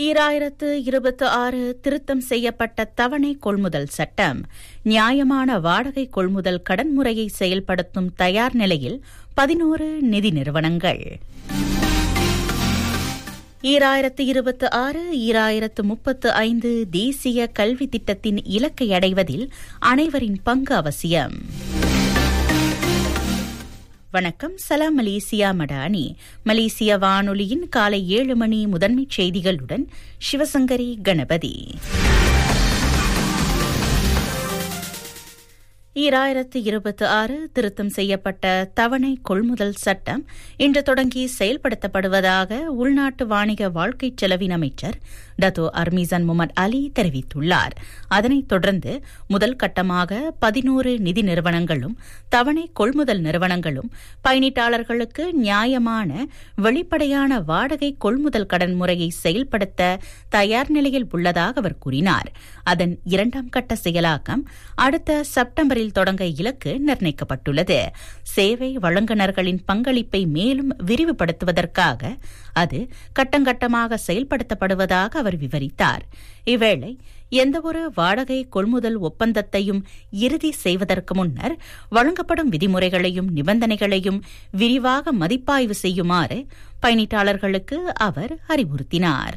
ஈராயிரத்து இருபத்தி ஆறு திருத்தம் செய்யப்பட்ட தவணை கொள்முதல் சட்டம் நியாயமான வாடகை கொள்முதல் கடன் முறையை செயல்படுத்தும் தயார் நிலையில் பதினோரு நிதி நிறுவனங்கள் ஈராயிரத்து இருபத்தி ஆறு ஈராயிரத்து முப்பத்து ஐந்து தேசிய கல்வி திட்டத்தின் இலக்கை அடைவதில் அனைவரின் பங்கு அவசியம் வணக்கம் சலாம் மலேசியா மடானி மலேசிய வானொலியின் காலை ஏழு மணி முதன்மைச் செய்திகளுடன் சிவசங்கரி கணபதி ஈராயிரத்து இருபத்தி ஆறு திருத்தம் செய்யப்பட்ட தவணை கொள்முதல் சட்டம் இன்று தொடங்கி செயல்படுத்தப்படுவதாக உள்நாட்டு வாணிக வாழ்க்கை செலவின் அமைச்சர் டத்தோ அர்மீசன் முகமது அலி தெரிவித்துள்ளார் அதனைத் தொடர்ந்து முதல் கட்டமாக பதினோரு நிதி நிறுவனங்களும் தவணை கொள்முதல் நிறுவனங்களும் பயணீட்டாளர்களுக்கு நியாயமான வெளிப்படையான வாடகை கொள்முதல் கடன் முறையை செயல்படுத்த தயார் நிலையில் உள்ளதாக அவர் கூறினார் அதன் இரண்டாம் கட்ட செயலாக்கம் அடுத்த செப்டம்பரில் தொடங்க இலக்கு நிர்ணயிக்கப்பட்டுள்ளது சேவை வழங்குநர்களின் பங்களிப்பை மேலும் விரிவுபடுத்துவதற்காக அது கட்டங்கட்டமாக செயல்படுத்தப்படுவதாக அவர் விவரித்தார் இவ்வேளை எந்தவொரு வாடகை கொள்முதல் ஒப்பந்தத்தையும் இறுதி செய்வதற்கு முன்னர் வழங்கப்படும் விதிமுறைகளையும் நிபந்தனைகளையும் விரிவாக மதிப்பாய்வு செய்யுமாறு பயணீட்டாளர்களுக்கு அவர் அறிவுறுத்தினார்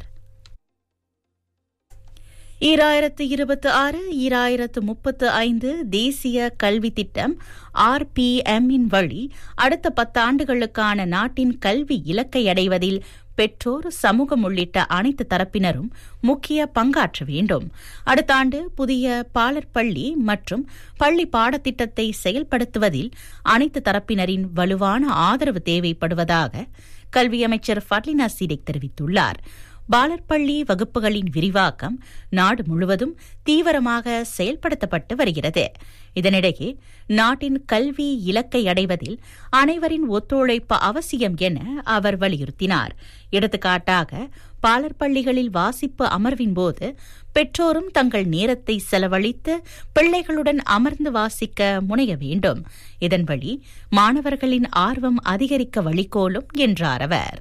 ஈராயிரத்து இருபத்தி ஆறு ஈராயிரத்து முப்பத்து ஐந்து தேசிய கல்வி திட்டம் ஆர்பிஎம் இன் வழி அடுத்த பத்தாண்டுகளுக்கான நாட்டின் கல்வி இலக்கை அடைவதில் பெற்றோர் சமூகம் உள்ளிட்ட அனைத்து தரப்பினரும் முக்கிய பங்காற்ற வேண்டும் அடுத்த ஆண்டு புதிய பாலர் பள்ளி மற்றும் பள்ளி பாடத்திட்டத்தை செயல்படுத்துவதில் அனைத்து தரப்பினரின் வலுவான ஆதரவு தேவைப்படுவதாக கல்வி அமைச்சர் ஃபட்லினா சீடெக் தெரிவித்துள்ளார் பாலர்பள்ளி வகுப்புகளின் விரிவாக்கம் நாடு முழுவதும் தீவிரமாக செயல்படுத்தப்பட்டு வருகிறது இதனிடையே நாட்டின் கல்வி இலக்கை அடைவதில் அனைவரின் ஒத்துழைப்பு அவசியம் என அவர் வலியுறுத்தினார் எடுத்துக்காட்டாக பாலர் பள்ளிகளில் வாசிப்பு அமர்வின் போது பெற்றோரும் தங்கள் நேரத்தை செலவழித்து பிள்ளைகளுடன் அமர்ந்து வாசிக்க முனைய வேண்டும் இதன் வழி மாணவர்களின் ஆர்வம் அதிகரிக்க வழிகோலும் என்றார் அவர்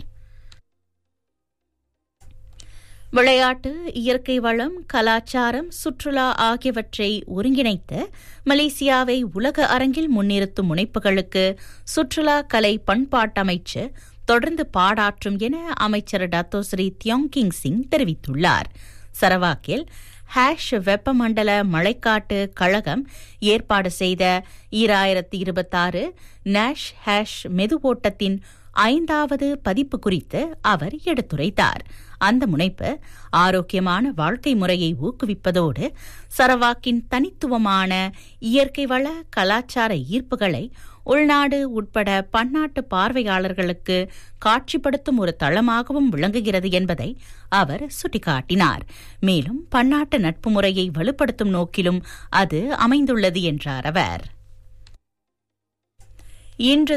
விளையாட்டு இயற்கை வளம் கலாச்சாரம் சுற்றுலா ஆகியவற்றை ஒருங்கிணைத்து மலேசியாவை உலக அரங்கில் முன்னிறுத்தும் முனைப்புகளுக்கு சுற்றுலா கலை பண்பாட்டமைச்சு தொடர்ந்து பாடாற்றும் என அமைச்சர் டத்தோஸ்ரீ தியோங்கிங் சிங் தெரிவித்துள்ளார் சரவாக்கில் ஹேஷ் வெப்பமண்டல மழைக்காட்டு கழகம் ஏற்பாடு செய்த ஈராயிரத்தி இருபத்தாறு நேஷ் ஹேஷ் மெதுவோட்டத்தின் ஐந்தாவது பதிப்பு குறித்து அவர் எடுத்துரைத்தார் அந்த முனைப்பு ஆரோக்கியமான வாழ்க்கை முறையை ஊக்குவிப்பதோடு சரவாக்கின் தனித்துவமான இயற்கை வள கலாச்சார ஈர்ப்புகளை உள்நாடு உட்பட பன்னாட்டு பார்வையாளர்களுக்கு காட்சிப்படுத்தும் ஒரு தளமாகவும் விளங்குகிறது என்பதை அவர் சுட்டிக்காட்டினார் மேலும் பன்னாட்டு நட்பு முறையை வலுப்படுத்தும் நோக்கிலும் அது அமைந்துள்ளது என்றார் அவர் இன்று